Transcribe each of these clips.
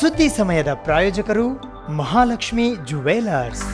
ಸುದ್ದಿ ಸಮಯದ ಪ್ರಾಯೋಜಕರು ಮಹಾಲಕ್ಷ್ಮಿ ಜುವೆಲರ್ಸ್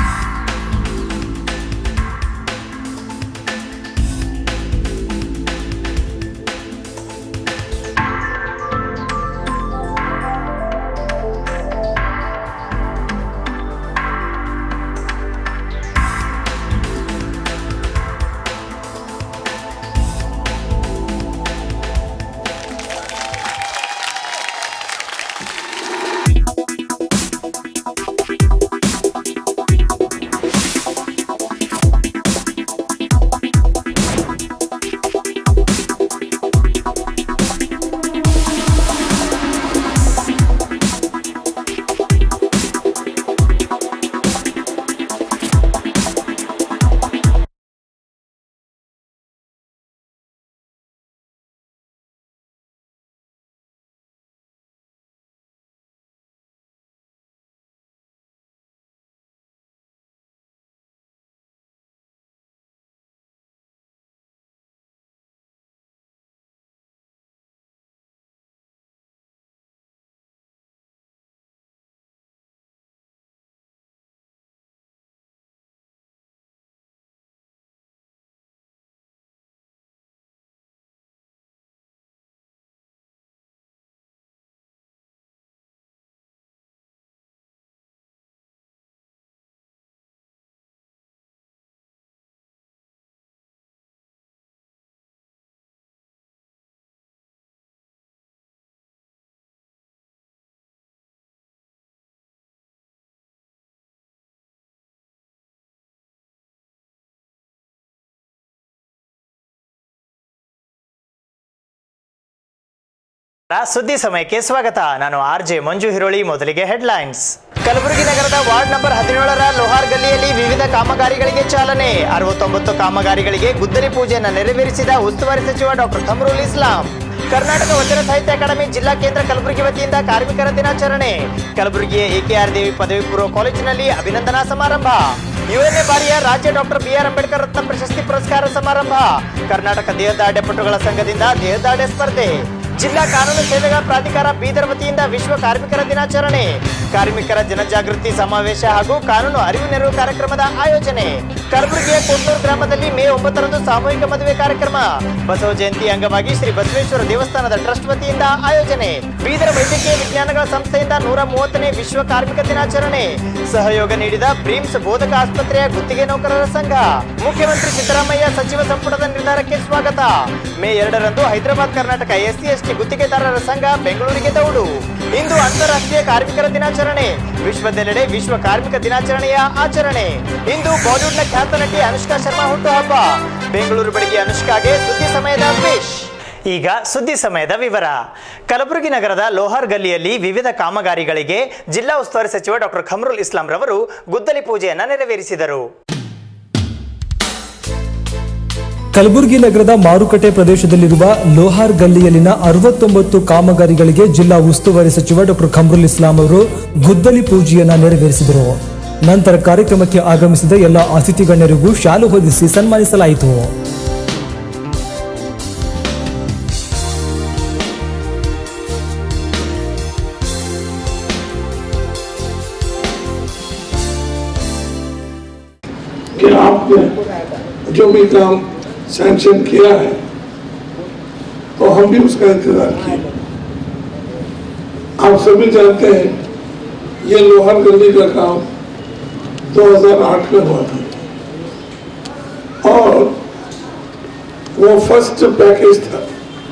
ಸುದ್ದಿ ಸಮಯಕ್ಕೆ ಸ್ವಾಗತ ನಾನು ಆರ್ ಜೆ ಮಂಜು ಹಿರೋಳಿ ಮೊದಲಿಗೆ ಹೆಡ್ಲೈನ್ಸ್ ಕಲಬುರಗಿ ನಗರದ ವಾರ್ಡ್ ನಂಬರ್ ಹದಿನೇಳರ ಲೋಹಾರ್ ಗಲ್ಲಿಯಲ್ಲಿ ವಿವಿಧ ಕಾಮಗಾರಿಗಳಿಗೆ ಚಾಲನೆ ಅರವತ್ತೊಂಬತ್ತು ಕಾಮಗಾರಿಗಳಿಗೆ ಗುದ್ದಲಿ ಪೂಜೆಯನ್ನು ನೆರವೇರಿಸಿದ ಉಸ್ತುವಾರಿ ಸಚಿವ ಡಾಕ್ಟರ್ ಖಮ್ರುಲ್ ಇಸ್ಲಾಂ ಕರ್ನಾಟಕ ವಚನ ಸಾಹಿತ್ಯ ಅಕಾಡೆಮಿ ಜಿಲ್ಲಾ ಕೇಂದ್ರ ಕಲಬುರಗಿ ವತಿಯಿಂದ ಕಾರ್ಮಿಕರ ದಿನಾಚರಣೆ ಕಲಬುರಗಿಯ ಎಕೆಆರ್ ದೇವಿ ಪದವಿ ಪೂರ್ವ ಕಾಲೇಜಿನಲ್ಲಿ ಅಭಿನಂದನಾ ಸಮಾರಂಭ ಏಳನೇ ಬಾರಿಯ ರಾಜ್ಯ ಡಾಕ್ಟರ್ ಬಿಆರ್ ಅಂಬೇಡ್ಕರ್ ರತ್ನ ಪ್ರಶಸ್ತಿ ಪುರಸ್ಕಾರ ಸಮಾರಂಭ ಕರ್ನಾಟಕ ದೇಹದಾಢ್ಯ ಪಟುಗಳ ಸಂಘದಿಂದ ದೇಹದಾಢ್ಯ ಸ್ಪರ್ಧೆ ಜಿಲ್ಲಾ ಕಾನೂನು ಸೇವೆಗಳ ಪ್ರಾಧಿಕಾರ ಬೀದರ್ ವತಿಯಿಂದ ವಿಶ್ವ ಕಾರ್ಮಿಕರ ದಿನಾಚರಣೆ ಕಾರ್ಮಿಕರ ಜನಜಾಗೃತಿ ಸಮಾವೇಶ ಹಾಗೂ ಕಾನೂನು ಅರಿವು ನೆರವು ಕಾರ್ಯಕ್ರಮದ ಆಯೋಜನೆ ಕಲಬುರಗಿಯ ಕೊಟ್ಟೂರು ಗ್ರಾಮದಲ್ಲಿ ಮೇ ಒಂಬತ್ತರಂದು ಸಾಮೂಹಿಕ ಮದುವೆ ಕಾರ್ಯಕ್ರಮ ಬಸವ ಜಯಂತಿ ಅಂಗವಾಗಿ ಶ್ರೀ ಬಸವೇಶ್ವರ ದೇವಸ್ಥಾನದ ಟ್ರಸ್ಟ್ ವತಿಯಿಂದ ಆಯೋಜನೆ ಬೀದರ್ ವೈದ್ಯಕೀಯ ವಿಜ್ಞಾನಗಳ ಸಂಸ್ಥೆಯಿಂದ ನೂರ ಮೂವತ್ತನೇ ವಿಶ್ವ ಕಾರ್ಮಿಕ ದಿನಾಚರಣೆ ಸಹಯೋಗ ನೀಡಿದ ಬ್ರೀಮ್ಸ್ ಬೋಧಕ ಆಸ್ಪತ್ರೆಯ ಗುತ್ತಿಗೆ ನೌಕರರ ಸಂಘ ಮುಖ್ಯಮಂತ್ರಿ ಸಿದ್ದರಾಮಯ್ಯ ಸಚಿವ ಸಂಪುಟದ ನಿರ್ಧಾರಕ್ಕೆ ಸ್ವಾಗತ ಮೇ ಎರಡರಂದು ಹೈದರಾಬಾದ್ ಕರ್ನಾಟಕ ಎಸ್ಸಿ ಎಸ್ಟಿ ಗುತ್ತಿಗೆದಾರರ ಸಂಘ ಬೆಂಗಳೂರಿಗೆ ದೌಡು ಇಂದು ಅಂತಾರಾಷ್ಟ್ರೀಯ ಕಾರ್ಮಿಕರ ದಿನಾಚರಣೆ ವಿಶ್ವದೆಲ್ಲೆಡೆ ವಿಶ್ವ ಕಾರ್ಮಿಕ ದಿನಾಚರಣೆಯ ಆಚರಣೆ ಇಂದು ಬಾಲಿವುಡ್ನ ಖ್ಯಾತ ನಟಿ ಅನುಷ್ಕಾ ಶರ್ಮಾ ಹುಟ್ಟುಹಬ್ಬ ಬೆಂಗಳೂರು ಬೆಳಗ್ಗೆ ಅನುಷ್ಕಾಗೆ ಸುದ್ದಿ ಸಮಯದ ವಿಶ್ ಈಗ ಸುದ್ದಿ ಸಮಯದ ವಿವರ ಕಲಬುರಗಿ ನಗರದ ಲೋಹಾರ್ ಗಲ್ಲಿಯಲ್ಲಿ ವಿವಿಧ ಕಾಮಗಾರಿಗಳಿಗೆ ಜಿಲ್ಲಾ ಉಸ್ತುವಾರಿ ಸಚಿವ ಡಾಕ್ಟರ್ ಖಮ್ರುಲ್ ಇಸ್ಲಾಂ ರವರು ಗುದ್ದಲಿ ಪೂಜೆಯನ್ನು ನೆರವೇರಿಸಿದರು ಕಲಬುರಗಿ ನಗರದ ಮಾರುಕಟ್ಟೆ ಪ್ರದೇಶದಲ್ಲಿರುವ ಲೋಹಾರ್ ಗಲ್ಲಿಯಲ್ಲಿನ ಅರವತ್ತೊಂಬತ್ತು ಕಾಮಗಾರಿಗಳಿಗೆ ಜಿಲ್ಲಾ ಉಸ್ತುವಾರಿ ಸಚಿವ ಡಾಕ್ಟರ್ ಖಮ್ರುಲ್ ಇಸ್ಲಾಂ ಅವರು ಗುದ್ದಲಿ ಪೂಜೆಯನ್ನ ನೆರವೇರಿಸಿದರು ನಂತರ ಕಾರ್ಯಕ್ರಮಕ್ಕೆ ಆಗಮಿಸಿದ ಎಲ್ಲ ಅತಿಥಿ ಗಣ್ಯರಿಗೂ ಶಾಲು ಹೊದಿಸಿ ಸನ್ಮಾನಿಸಲಾಯಿತು कि आपने जो भी काम सैंक्शन किया है तो हम भी उसका इंतजार किए आप सभी जानते हैं ये लोहार गली का काम 2008 में हुआ था और वो फर्स्ट पैकेज था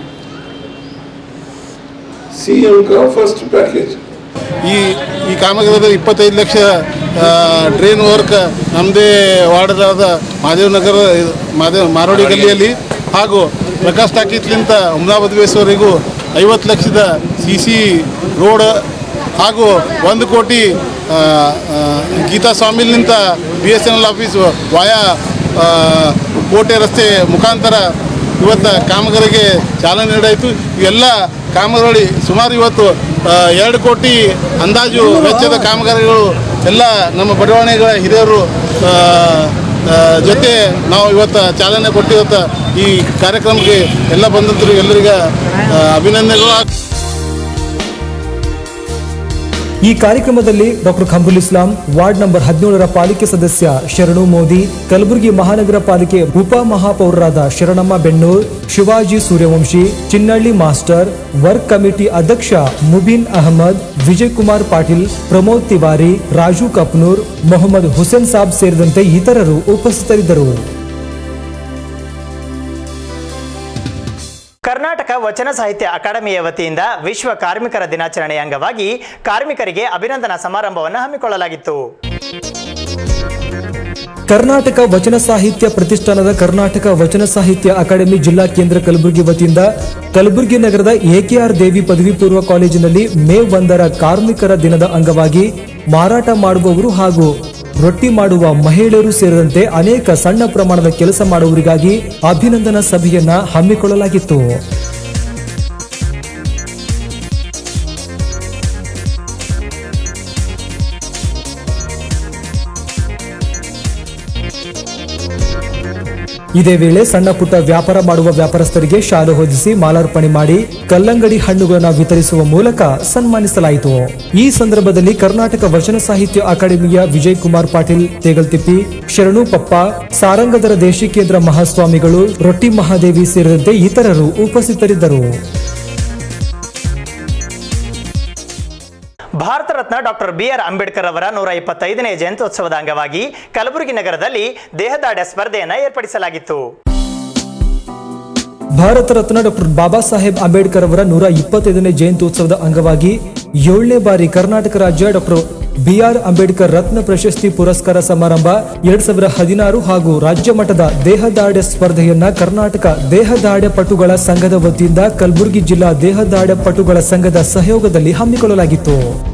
सीएम का फर्स्ट पैकेज ಈ ಈ ಕಾಮಗಾರಿಯಲ್ಲಿ ಇಪ್ಪತ್ತೈದು ಲಕ್ಷ ಡ್ರೈನ್ ವರ್ಕ್ ನಮ್ಮದೇ ವಾರ್ಡದಾದ ಮಹಾದೇವ್ ನಗರ ಮಹಾದೇವ್ ಮಾರೋಡಿ ಗಲ್ಲಿಯಲ್ಲಿ ಹಾಗೂ ಪ್ರಕಾಶ್ ಟಾಕೀಸ್ಲಿಂದ ಅಹಮದಾಬಾದ್ವೇಶ್ವರಿಗೂ ಐವತ್ತು ಲಕ್ಷದ ಸಿ ಸಿ ರೋಡ್ ಹಾಗೂ ಒಂದು ಕೋಟಿ ಆ, ಆ, ಗೀತಾ ಸ್ವಾಮಿಲಿಂದ B S N L office via ಆ, ಕೋಟೆ ರಸ್ತೆ ಮುಖಾಂತರ ಇವತ್ತು ಕಾಮಗಾರಿಗೆ ಚಾಲನೆ ನೀಡಾಯಿತು ಇವೆಲ್ಲ ಕಾಮಗಾರಿ ಸುಮಾರು ಇವತ್ತು ಆ, ಎರಡು ಕೋಟಿ ಅಂದಾಜು ವೆಚ್ಚದ ಕಾಮಗಾರಿಗಳು ಎಲ್ಲ ನಮ್ಮ ಬಡಾವಣೆಗಳ ಹಿರಿಯರು ಆ, ಆ, ಜೊತೆ ನಾವು ಇವತ್ತು ಚಾಲನೆ ಕೊಟ್ಟಿವತ್ತು ಈ ಕಾರ್ಯಕ್ರಮಕ್ಕೆ ಎಲ್ಲ ಬಂದಂತರು ಎಲ್ಲರಿಗ ಆ, ಅಭಿನಂದನೆಗಳು ಈ ಕಾರ್ಯಕ್ರಮದಲ್ಲಿ doctor Khamrul Islam ward number ಹದಿನೇಳರ ಪಾಲಿಕೆ ಸದಸ್ಯ ಶರಣು ಮೋದಿ ಕಲಬುರಗಿ ಮಹಾನಗರ ಪಾಲಿಕೆ ಉಪ ಮಹಾಪೌರರಾದ Sharanamma Bennur Shivaji Suryavanshi Chinnalli master work committee ಅಧ್ಯಕ್ಷ ಮುಬಿನ್ ಅಹಮದ್ ವಿಜಯ್ ಕುಮಾರ್ ಪಾಟೀಲ್ ಪ್ರಮೋದ್ ತಿವಾರಿ ರಾಜು ಕಪ್ನೂರ್ ಮೊಹಮ್ಮದ್ ಹುಸೇನ್ ಸಾಬ್ ಸೇರಿದಂತೆ ಇತರರು ಉಪಸ್ಥಿತರಿದ್ದರು ಕರ್ನಾಟಕ ವಚನ ಸಾಹಿತ್ಯ ಅಕಾಡೆಮಿಯ ವತಿಯಿಂದ ವಿಶ್ವ ಕಾರ್ಮಿಕರ ದಿನಾಚರಣೆಯ ಅಂಗವಾಗಿ ಕಾರ್ಮಿಕರಿಗೆ ಅಭಿನಂದನಾ ಸಮಾರಂಭವನ್ನು ಹಮ್ಮಿಕೊಳ್ಳಲಾಗಿತ್ತು ಕರ್ನಾಟಕ ವಚನ ಸಾಹಿತ್ಯ ಪ್ರತಿಷ್ಠಾನದ ಕರ್ನಾಟಕ ವಚನ ಸಾಹಿತ್ಯ ಅಕಾಡೆಮಿ ಜಿಲ್ಲಾ ಕೇಂದ್ರ ಕಲಬುರಗಿ ವತಿಯಿಂದ ಕಲಬುರಗಿ ನಗರದ ಎಕೆಆರ್ ದೇವಿ ಪದವಿ ಪೂರ್ವ ಕಾಲೇಜಿನಲ್ಲಿ ಮೇ ಒಂದರ ಕಾರ್ಮಿಕರ ದಿನದ ಅಂಗವಾಗಿ ಮಾರಾಟ ಮಾಡುವವರು ಹಾಗೂ ರೊಟ್ಟಿ ಮಾಡುವ ಮಹಿಳೆಯರು ಸೇರಿದಂತೆ ಅನೇಕ ಸಣ್ಣ ಪ್ರಮಾಣದ ಕೆಲಸ ಮಾಡುವವರಿಗಾಗಿ ಅಭಿನಂದನಾ ಸಭೆಯನ್ನ ಹಮ್ಮಿಕೊಳ್ಳಲಾಗಿತ್ತು ಇದೇ ವೇಳೆ ಸಣ್ಣ ಪುಟ್ಟ ವ್ಯಾಪಾರ ಮಾಡುವ ವ್ಯಾಪಾರಸ್ಥರಿಗೆ ಶಾಲು ಹೊದಿಸಿ ಮಾಲಾರ್ಪಣೆ ಮಾಡಿ ಕಲ್ಲಂಗಡಿ ಹಣ್ಣುಗಳನ್ನು ವಿತರಿಸುವ ಮೂಲಕ ಸನ್ಮಾನಿಸಲಾಯಿತು ಈ ಸಂದರ್ಭದಲ್ಲಿ ಕರ್ನಾಟಕ ವಚನ ಸಾಹಿತ್ಯ ಅಕಾಡೆಮಿಯ ವಿಜಯ್ ಕುಮಾರ್ ಪಾಟೀಲ್ ತೇಗಲ್ತಿಪ್ಪಿ ಶರಣು ಪಪ್ಪ ಸಾರಂಗದರ ದೇಶಿಕೇಂದ್ರ ಮಹಾಸ್ವಾಮಿಗಳು ರೊಟ್ಟಿ ಮಹಾದೇವಿ ಸೇರಿದಂತೆ ಇತರರು ಉಪಸ್ಥಿತರಿದ್ದರು Bharat Ratna doctor B R Ambedkar ಅವರ ನೂರ ಇಪ್ಪತ್ತೈದನೇ ಜಯಂತ್ಯೋತ್ಸವದ ಅಂಗವಾಗಿ ಕಲಬುರಗಿ ನಗರದಲ್ಲಿ ದೇಹದಾಢ್ಯ ಸ್ಪರ್ಧೆಯನ್ನು ಏರ್ಪಡಿಸಲಾಗಿತ್ತು ಭಾರತ ರತ್ನ ಡಾಕ್ಟರ್ ಬಾಬಾ ಸಾಹೇಬ್ ಅಂಬೇಡ್ಕರ್ ಅವರ ನೂರ ಇಪ್ಪತ್ತೈದನೇ ಜಯಂತ್ಯೋತ್ಸವದ ಅಂಗವಾಗಿ ಏಳನೇ ಬಾರಿ ಕರ್ನಾಟಕ ರಾಜ್ಯ ಡಾಕ್ಟರ್ ಬಿಆರ್ ಅಂಬೇಡ್ಕರ್ ರತ್ನ ಪ್ರಶಸ್ತಿ ಪುರಸ್ಕಾರ ಸಮಾರಂಭ ಎರಡ್ ಸಾವಿರ ಹದಿನಾರು ಹಾಗೂ ರಾಜ್ಯ ಮಟ್ಟದ ದೇಹದಾಢ್ಯ ಸ್ಪರ್ಧೆಯನ್ನ ಕರ್ನಾಟಕ ದೇಹದಾಢ್ಯ ಪಟುಗಳ ಸಂಘದ ವತಿಯಿಂದ ಕಲಬುರಗಿ ಜಿಲ್ಲಾ ದೇಹದಾಢ್ಯ ಪಟುಗಳ ಸಂಘದ ಸಹಯೋಗದಲ್ಲಿ ಹಮ್ಮಿಕೊಳ್ಳಲಾಗಿತ್ತು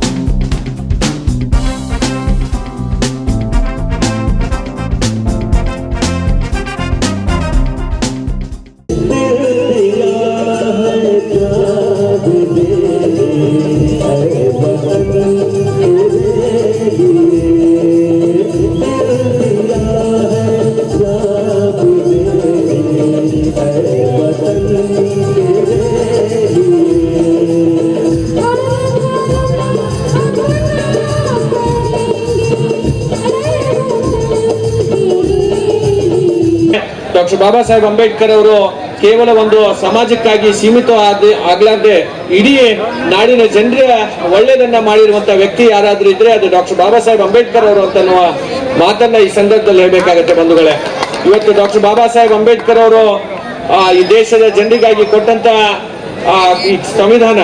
ಡಾಕ್ಟರ್ ಬಾಬಾ ಸಾಹೇಬ್ ಅಂಬೇಡ್ಕರ್ ಅವರು ಕೇವಲ ಒಂದು ಸಮಾಜಕ್ಕಾಗಿ ಸೀಮಿತ ಆಗ್ಲಾರ್ದೆ ಇಡೀ ನಾಡಿನ ಜನರ ಒಳ್ಳೆಯದನ್ನ ಮಾಡಿರುವಂತ ವ್ಯಕ್ತಿ ಯಾರಾದ್ರೂ ಇದ್ರೆ ಅದು ಡಾಕ್ಟರ್ ಬಾಬಾ ಸಾಹೇಬ್ ಅಂಬೇಡ್ಕರ್ ಅವರು ಅಂತ ಅನ್ನುವ ಮಾತನ್ನ ಈ ಸಂದರ್ಭದಲ್ಲಿ ಹೇಳ್ಬೇಕಾಗತ್ತೆ ಬಂಧುಗಳೇ ಇವತ್ತು ಡಾಕ್ಟರ್ ಬಾಬಾ ಸಾಹೇಬ್ ಅಂಬೇಡ್ಕರ್ ಅವರು ಆ, ಈ ದೇಶದ ಜನರಿಗಾಗಿ ಕೊಟ್ಟಂತ ಆ, ಈ ಸಂವಿಧಾನ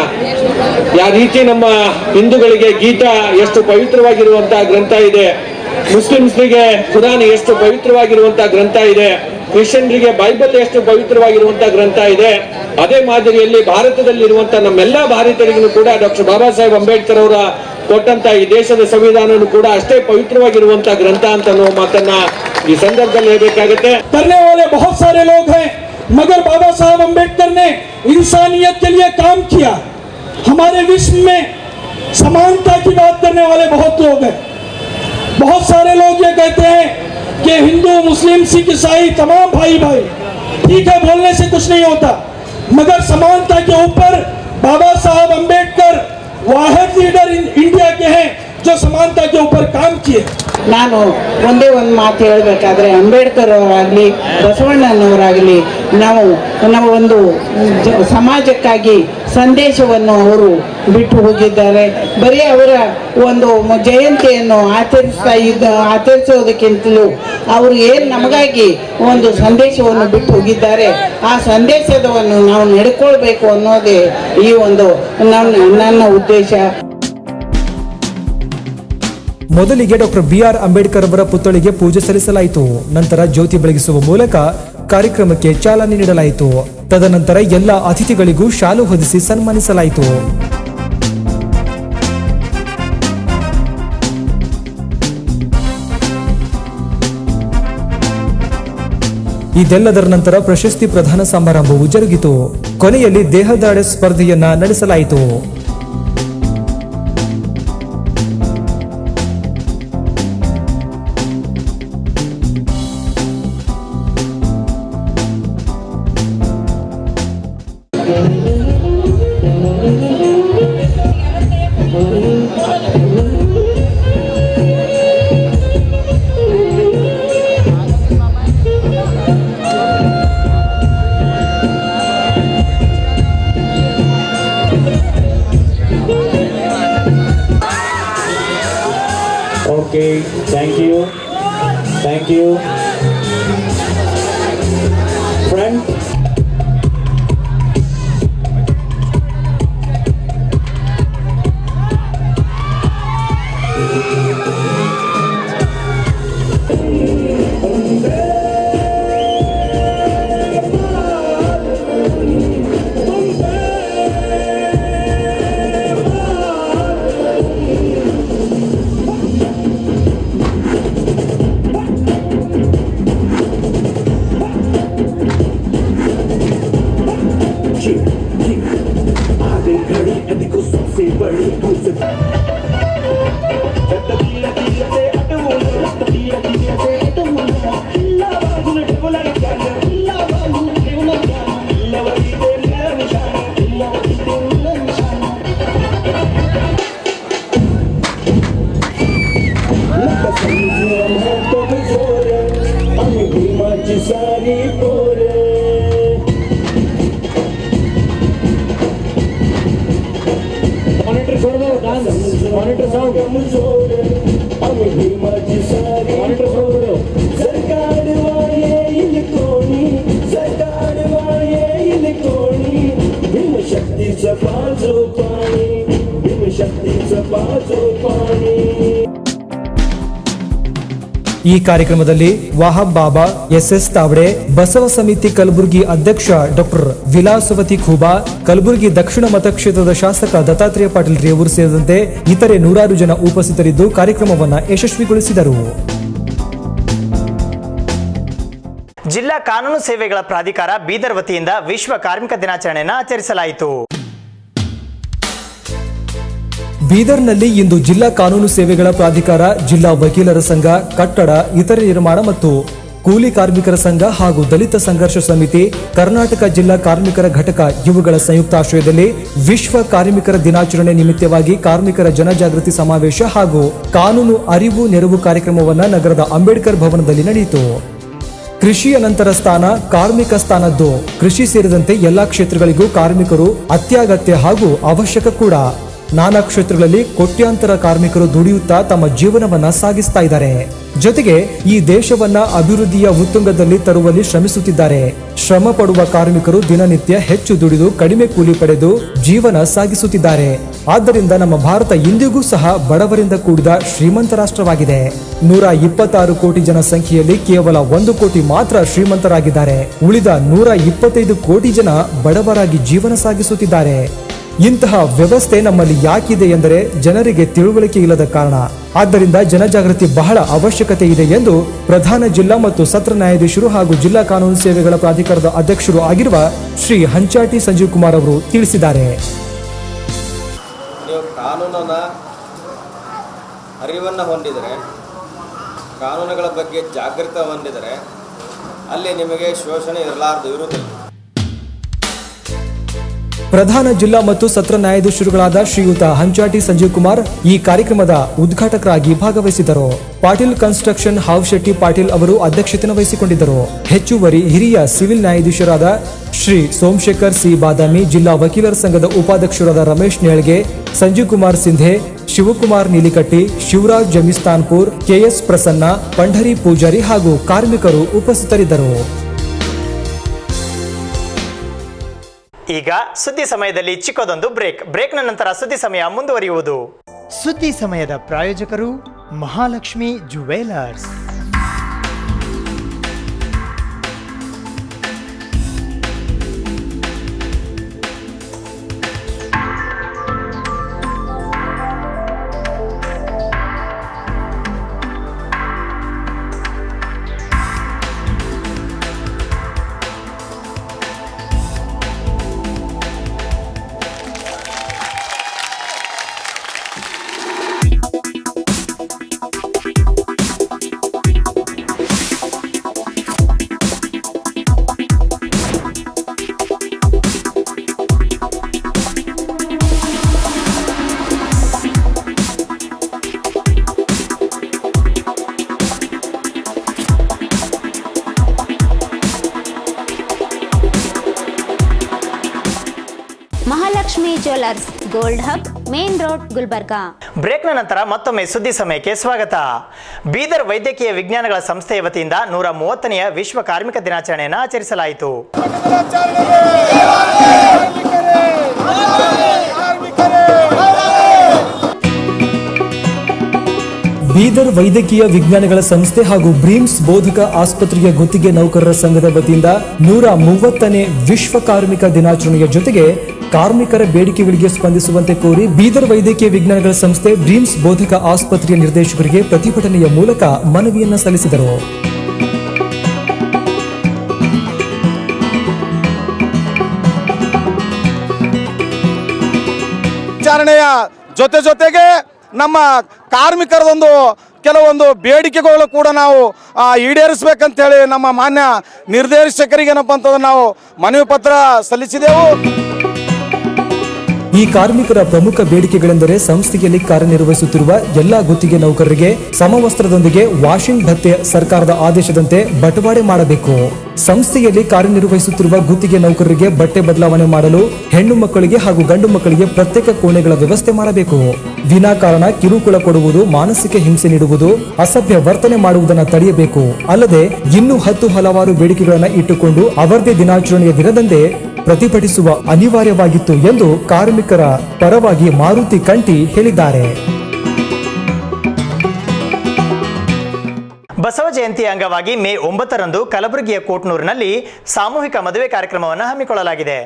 ಯಾವ ರೀತಿ ನಮ್ಮ ಹಿಂದೂಗಳಿಗೆ ಗೀತಾ ಎಷ್ಟು ಪವಿತ್ರವಾಗಿರುವಂತಹ ಗ್ರಂಥ ಇದೆ ಮುಸ್ಲಿಮ್ಸ್ರಿಗೆ ಕುರಾನ್ ಎಷ್ಟು ಪವಿತ್ರವಾಗಿರುವಂತಹ ಗ್ರಂಥ ಇದೆ ಕ್ರಿಶ್ಚಿಯನ್ರಿಗೆ ಬೈಬಲ್ ಎಷ್ಟು ಪವಿತ್ರವಾಗಿರುವಂತಹ ಗ್ರಂಥ ಇದೆ ಅದೇ ಮಾದರಿಯಲ್ಲಿ ಭಾರತದಲ್ಲಿರುವಂತಹ ನಮ್ಮೆಲ್ಲ ಭಾರತೀಯರಿಗೂ ಕೂಡ ಡಾಕ್ಟರ್ ಬಾಬಾ ಸಾಹೇಬ್ ಅಂಬೇಡ್ಕರ್ ಅವರ ಕೊಟ್ಟಂತ ಈ ದೇಶದ ಸಂವಿಧಾನನು ಕೂಡ ಅಷ್ಟೇ ಪವಿತ್ರವಾಗಿರುವಂತಹ ಗ್ರಂಥ ಅಂತ ಅನ್ನೋ ಮಾತನ್ನ ಈ ಸಂದರ್ಭದಲ್ಲಿ ಹೇಳ್ಬೇಕಾಗತ್ತೆ करने वाले बहुत सारे लोग हैं मगर बाबा साहब अंबेडकर ने इंसानियत के लिए काम किया हमारे विश्व में समानता की बात करने वाले बहुत लोग हैं बहुत सारे लोग ये कहते हैं कि हिंदू मुस्लिम सिख ईसाई तमाम भाई भाई ठीक है बोलने से कुछ नहीं होता मगर समानता के ऊपर बाबा साहब अंबेडकर वाहिद लीडर इन इंडिया के हैं जो समानता के ऊपर काम किए ನಾನು ಒಂದೇ ಒಂದು ಮಾತು ಹೇಳಬೇಕಾದ್ರೆ ಅಂಬೇಡ್ಕರ್ ಅವರಾಗಲಿ ಬಸವಣ್ಣನವರಾಗಲಿ ನಾವು ನಾವು ಒಂದು ಜ- ಸಮಾಜಕ್ಕಾಗಿ ಸಂದೇಶವನ್ನು ಅವರು ಬಿಟ್ಟು ಹೋಗಿದ್ದಾರೆ ಬರೀ ಅವರ ಒಂದು ಮ- ಜಯಂತಿಯನ್ನು ಆಚರಿಸ್ತಾ ಇದ್ದ ಆಚರಿಸೋದಕ್ಕಿಂತಲೂ ಅವರು ಏನು ನಮಗಾಗಿ ಒಂದು ಸಂದೇಶವನ್ನು ಬಿಟ್ಟು ಹೋಗಿದ್ದಾರೆ ಆ ಸಂದೇಶವನ್ನು ನಾವು ನಡ್ಕೊಳ್ಬೇಕು ಅನ್ನೋದೇ ಈ ಒಂದು ನನ್ನ ನನ್ನ ಉದ್ದೇಶ ಮೊದಲಿಗೆ ಡಾಕ್ಟರ್ ಬಿಆರ್ ಅಂಬೇಡ್ಕರ್ ಅವರ ಪುತ್ಥಳಿಗೆ ಪೂಜೆ ಸಲ್ಲಿಸಲಾಯಿತು ನಂತರ ಜ್ಯೋತಿ ಬೆಳಗಿಸುವ ಮೂಲಕ ಕಾರ್ಯಕ್ರಮಕ್ಕೆ ಚಾಲನೆ ನೀಡಲಾಯಿತು ತದನಂತರ ಎಲ್ಲ ಅತಿಥಿಗಳಿಗೂ ಶಾಲು ಹೊದಿಸಿ ಸನ್ಮಾನಿಸಲಾಯಿತು ಇದೆಲ್ಲದರ ನಂತರ ಪ್ರಶಸ್ತಿ ಪ್ರದಾನ ಸಮಾರಂಭವು ಜರುಗಿತು ಕೊನೆಯಲ್ಲಿ ದೇಹದಾಢ್ಯ ಸ್ಪರ್ಧೆಯನ್ನ ನಡೆಸಲಾಯಿತು okay thank you thank you front monitor छोड़ दो डांस मॉनिटर साउंड मॉनिटर छोड़ दो सरकार वाले इन कोणी सरकार वाले इन कोणी भीम शक्तीचं पाजो पाणी भीम शक्तीचं पाजो पाणी ಈ ಕಾರ್ಯಕ್ರಮದಲ್ಲಿ ವಾಹಬ್ ಬಾಬಾ ಎಸ್ಎಸ್ ತಾವಡೆ ಬಸವ ಸಮಿತಿ ಕಲಬುರಗಿ ಅಧ್ಯಕ್ಷ ಡಾಕ್ಟರ್ ವಿಲಾಸವತಿ ಖೂಬಾ ಕಲಬುರಗಿ ದಕ್ಷಿಣ ಮತಕ್ಷೇತ್ರದ ಶಾಸಕ ದತ್ತಾತ್ರೇಯ ಪಾಟೀಲ್ ರೇವೂರ್ ಸೇರಿದಂತೆ ಇತರೆ ನೂರಾರು ಜನ ಉಪಸ್ಥಿತರಿದ್ದು ಕಾರ್ಯಕ್ರಮವನ್ನು ಯಶಸ್ವಿಗೊಳಿಸಿದರು ಜಿಲ್ಲಾ ಕಾನೂನು ಸೇವೆಗಳ ಪ್ರಾಧಿಕಾರ ಬೀದರ್ ವತಿಯಿಂದ ವಿಶ್ವ ಕಾರ್ಮಿಕ ದಿನಾಚರಣೆಯನ್ನು ಆಚರಿಸಲಾಯಿತು ಬೀದರ್ನಲ್ಲಿ ಇಂದು ಜಿಲ್ಲಾ ಕಾನೂನು ಸೇವೆಗಳ ಪ್ರಾಧಿಕಾರ ಜಿಲ್ಲಾ ವಕೀಲರ ಸಂಘ ಕಟ್ಟಡ ಇತರೆ ನಿರ್ಮಾಣ ಮತ್ತು ಕೂಲಿ ಕಾರ್ಮಿಕರ ಸಂಘ ಹಾಗೂ ದಲಿತ ಸಂಘರ್ಷ ಸಮಿತಿ ಕರ್ನಾಟಕ ಜಿಲ್ಲಾ ಕಾರ್ಮಿಕರ ಘಟಕ ಇವುಗಳ ಸಂಯುಕ್ತಾಶ್ರಯದಲ್ಲಿ ವಿಶ್ವ ಕಾರ್ಮಿಕರ ದಿನಾಚರಣೆ ನಿಮಿತ್ತವಾಗಿ ಕಾರ್ಮಿಕರ ಜನಜಾಗೃತಿ ಸಮಾವೇಶ ಹಾಗೂ ಕಾನೂನು ಅರಿವು ನೆರವು ಕಾರ್ಯಕ್ರಮವನ್ನು ನಗರದ ಅಂಬೇಡ್ಕರ್ ಭವನದಲ್ಲಿ ನಡೆಯಿತು ಕೃಷಿಯ ನಂತರ ಸ್ಥಾನ ಕಾರ್ಮಿಕ ಸ್ಥಾನದ್ದು ಕೃಷಿ ಸೇರಿದಂತೆ ಎಲ್ಲಾ ಕ್ಷೇತ್ರಗಳಿಗೂ ಕಾರ್ಮಿಕರು ಅತ್ಯಗತ್ಯ ಹಾಗೂ ಅವಶ್ಯಕ ಕೂಡ ನಾನಾ ಕ್ಷೇತ್ರಗಳಲ್ಲಿ ಕೋಟ್ಯಾಂತರ ಕಾರ್ಮಿಕರು ದುಡಿಯುತ್ತಾ ತಮ್ಮ ಜೀವನವನ್ನ ಸಾಗಿಸ್ತಾ ಇದ್ದಾರೆ ಜೊತೆಗೆ ಈ ದೇಶವನ್ನ ಅಭಿವೃದ್ಧಿಯ ಉತ್ತುಂಗದಲ್ಲಿ ತರುವಲ್ಲಿ ಶ್ರಮಿಸುತ್ತಿದ್ದಾರೆ ಶ್ರಮ ಪಡುವ ಕಾರ್ಮಿಕರು ದಿನನಿತ್ಯ ಹೆಚ್ಚು ದುಡಿದು ಕಡಿಮೆ ಕೂಲಿ ಪಡೆದು ಜೀವನ ಸಾಗಿಸುತ್ತಿದ್ದಾರೆ ಆದ್ದರಿಂದ ನಮ್ಮ ಭಾರತ ಇಂದಿಗೂ ಸಹ ಬಡವರಿಂದ ಕೂಡಿದ ಶ್ರೀಮಂತ ರಾಷ್ಟ್ರವಾಗಿದೆ ನೂರ ಇಪ್ಪತ್ತಾರು ಕೋಟಿ ಜನ ಸಂಖ್ಯೆಯಲ್ಲಿ ಕೇವಲ ಒಂದು ಕೋಟಿ ಮಾತ್ರ ಶ್ರೀಮಂತರಾಗಿದ್ದಾರೆ ಉಳಿದ ನೂರ ಇಪ್ಪತ್ತೈದು ಕೋಟಿ ಜನ ಬಡವರಾಗಿ ಜೀವನ ಸಾಗಿಸುತ್ತಿದ್ದಾರೆ ಇಂತಹ ವ್ಯವಸ್ಥೆ ನಮ್ಮಲ್ಲಿ ಯಾಕಿದೆ ಎಂದರೆ ಜನರಿಗೆ ತಿಳುವಳಿಕೆ ಇಲ್ಲದ ಕಾರಣ ಆದ್ದರಿಂದ ಜನಜಾಗೃತಿ ಬಹಳ ಅವಶ್ಯಕತೆ ಇದೆ ಎಂದು ಪ್ರಧಾನ ಜಿಲ್ಲಾ ಮತ್ತು ಸತ್ರ ನ್ಯಾಯಾಧೀಶರು ಹಾಗೂ ಜಿಲ್ಲಾ ಕಾನೂನು ಸೇವೆಗಳ ಪ್ರಾಧಿಕಾರದ ಅಧ್ಯಕ್ಷರು ಆಗಿರುವ ಶ್ರೀ ಹಂಚಾಟಿ ಸಂಜೀವ್ ಕುಮಾರ್ ಅವರು ತಿಳಿಸಿದ್ದಾರೆ ನೀವು ಕಾನೂನನ್ನ ಅರಿವನ್ನು ಹೊಂದಿದರೆ ಕಾನೂನುಗಳ ಬಗ್ಗೆ ಜಾಗೃತ ಹೊಂದಿದರೆ ಅಲ್ಲಿ ನಿಮಗೆ ಶೋಷಣೆ ಇರಲಾರ್ದು ಇರುವುದಿಲ್ಲ ಪ್ರಧಾನ ಜಿಲ್ಲಾ ಮತ್ತು ಸತ್ರ ನ್ಯಾಯಾಧೀಶರುಗಳಾದ ಶ್ರೀಯುತ ಹಂಚಾಟಿ ಸಂಜೀವ್ ಕುಮಾರ್ ಈ ಕಾರ್ಯಕ್ರಮದ ಉದ್ಘಾಟಕರಾಗಿ ಭಾಗವಹಿಸಿದರು ಪಾಟೀಲ್ ಕನ್ಸ್ಟ್ರಕ್ಷನ್ ಹಾವ್ ಶೆಟ್ಟಿ ಪಾಟೀಲ್ ಅವರು ಅಧ್ಯಕ್ಷತೆಯನ್ನು ವಹಿಸಿಕೊಂಡಿದ್ದರು ಹೆಚ್ಚುವರಿ ಹಿರಿಯ ಸಿವಿಲ್ ನ್ಯಾಯಾಧೀಶರಾದ ಶ್ರೀ ಸೋಮಶೇಖರ್ ಸಿ ಬಾದಾಮಿ ಜಿಲ್ಲಾ ವಕೀಲರ ಸಂಘದ ಉಪಾಧ್ಯಕ್ಷರಾದ ರಮೇಶ್ ನೇಳ್ಗೆ ಸಂಜೀವ್ ಕುಮಾರ್ ಸಿಂಧೆ ಶಿವಕುಮಾರ್ ನೀಲಿಕಟ್ಟಿ ಶಿವರಾಜ್ ಜಮಿಸ್ತಾನ್ಪುರ್ ಕೆಎಸ್ ಪ್ರಸನ್ನ ಪಂಢರಿ ಪೂಜಾರಿ ಹಾಗೂ ಕಾರ್ಮಿಕರು ಉಪಸ್ಥಿತರಿದ್ದರು ಈಗ ಸುದ್ದಿ ಸಮಯದಲ್ಲಿ ಚಿಕ್ಕದೊಂದು ಬ್ರೇಕ್ ಬ್ರೇಕ್ನ ನಂತರ ಸುದ್ದಿ ಸಮಯ ಮುಂದುವರಿಯುವುದು ಸುದ್ದಿ ಸಮಯದ ಪ್ರಾಯೋಜಕರು Mahalakshmi jewellers Mahalakshmi jewellers gold hub main road Gulbarga ಬ್ರೇಕ್ನ ನಂತರ ಮತ್ತೊಮ್ಮೆ ಸುದ್ದಿ ಸಮಯಕ್ಕೆ ಸ್ವಾಗತ ಬೀದರ್ ವೈದ್ಯಕೀಯ ವಿಜ್ಞಾನಗಳ ಸಂಸ್ಥೆಯ ವತಿಯಿಂದ ನೂರ ಮೂವತ್ತನೆಯ ವಿಶ್ವ ಕಾರ್ಮಿಕ ದಿನಾಚರಣೆಯನ್ನು ಆಚರಿಸಲಾಯಿತು ಬೀದರ್ ವೈದ್ಯಕೀಯ ವಿಜ್ಞಾನಗಳ ಸಂಸ್ಥೆ ಹಾಗೂ ಬ್ರೀಮ್ಸ್ ಬೋಧಕ ಆಸ್ಪತ್ರೆಯ ಗುತ್ತಿಗೆ ನೌಕರರ ಸಂಘದ ವತಿಯಿಂದ ನೂರ ಮೂವತ್ತನೇ ವಿಶ್ವ ಕಾರ್ಮಿಕ ದಿನಾಚರಣೆಯ ಜೊತೆಗೆ ಕಾರ್ಮಿಕರ ಬೇಡಿಕೆಗಳಿಗೆ ಸ್ಪಂದಿಸುವಂತೆ ಕೋರಿ ಬೀದರ್ ವೈದ್ಯಕೀಯ ವಿಜ್ಞಾನಗಳ ಸಂಸ್ಥೆ ಬ್ರೀಮ್ಸ್ ಬೋಧಕ ಆಸ್ಪತ್ರೆಯ ನಿರ್ದೇಶಕರಿಗೆ ಪ್ರತಿಭಟನೆಯ ಮೂಲಕ ಮನವಿಯನ್ನ ಸಲ್ಲಿಸಿದರು ಆಚರಣೆಯ ಜೊತೆ ಜೊತೆಗೆ ನಮ್ಮ ಕಾರ್ಮಿಕರದೊಂದು ಕೆಲವೊಂದು ಬೇಡಿಕೆಗಳು ಕೂಡ ನಾವು ಆ, ಈಡೇರಿಸ್ಬೇಕಂತೇಳಿ ನಮ್ಮ ಮಾನ್ಯ ನಿರ್ದೇಶಕರಿಗೆ ಏನಪ್ಪ ಅಂತಂದ್ರೆ ನಾವು ಮನವಿ ಪತ್ರ ಸಲ್ಲಿಸಿದೆವು ಈ ಕಾರ್ಮಿಕರ ಪ್ರಮುಖ ಬೇಡಿಕೆಗಳೆಂದರೆ ಸಂಸ್ಥೆಯಲ್ಲಿ ಕಾರ್ಯನಿರ್ವಹಿಸುತ್ತಿರುವ ಎಲ್ಲಾ ಗುತ್ತಿಗೆ ನೌಕರರಿಗೆ ಸಮವಸ್ತ್ರದೊಂದಿಗೆ ವಾಷಿಂಗ್ ಭತ್ಯೆ ಸರ್ಕಾರದ ಆದೇಶದಂತೆ ಬಟವಾಡೆ ಮಾಡಬೇಕು ಸಂಸ್ಥೆಯಲ್ಲಿ ಕಾರ್ಯನಿರ್ವಹಿಸುತ್ತಿರುವ ಗುತ್ತಿಗೆ ನೌಕರರಿಗೆ ಬಟ್ಟೆ ಬದಲಾವಣೆ ಮಾಡಲು ಹೆಣ್ಣು ಮಕ್ಕಳಿಗೆ ಹಾಗೂ ಗಂಡು ಮಕ್ಕಳಿಗೆ ಪ್ರತ್ಯೇಕ ಕೋಣೆಗಳ ವ್ಯವಸ್ಥೆ ಮಾಡಬೇಕು ವಿನಾಕಾರಣ ಕಿರುಕುಳ ಕೊಡುವುದು ಮಾನಸಿಕ ಹಿಂಸೆ ನೀಡುವುದು ಅಸಭ್ಯ ವರ್ತನೆ ಮಾಡುವುದನ್ನು ತಡೆಯಬೇಕು ಅಲ್ಲದೆ ಇನ್ನೂ ಹತ್ತು ಹಲವಾರು ಬೇಡಿಕೆಗಳನ್ನು ಇಟ್ಟುಕೊಂಡು ಅವರದೇ ದಿನಾಚರಣೆಯ ದಿನದಂದೇ ಪ್ರತಿಭಟಿಸುವ ಅನಿವಾರ್ಯವಾಗಿತ್ತು ಎಂದು ಕಾರ್ಮಿಕರ ಪರವಾಗಿ ಮಾರುತಿ ಕಂಟಿ ಹೇಳಿದ್ದಾರೆ ಬಸವ ಜಯಂತಿ ಅಂಗವಾಗಿ ಮೇ ಒಂಬತ್ತರಂದು ಕಲಬುರಗಿಯ ಕೋಟ್ನೂರಿನಲ್ಲಿ ಸಾಮೂಹಿಕ ಮದುವೆ ಕಾರ್ಯಕ್ರಮವನ್ನು ಹಮ್ಮಿಕೊಳ್ಳಲಾಗಿದೆ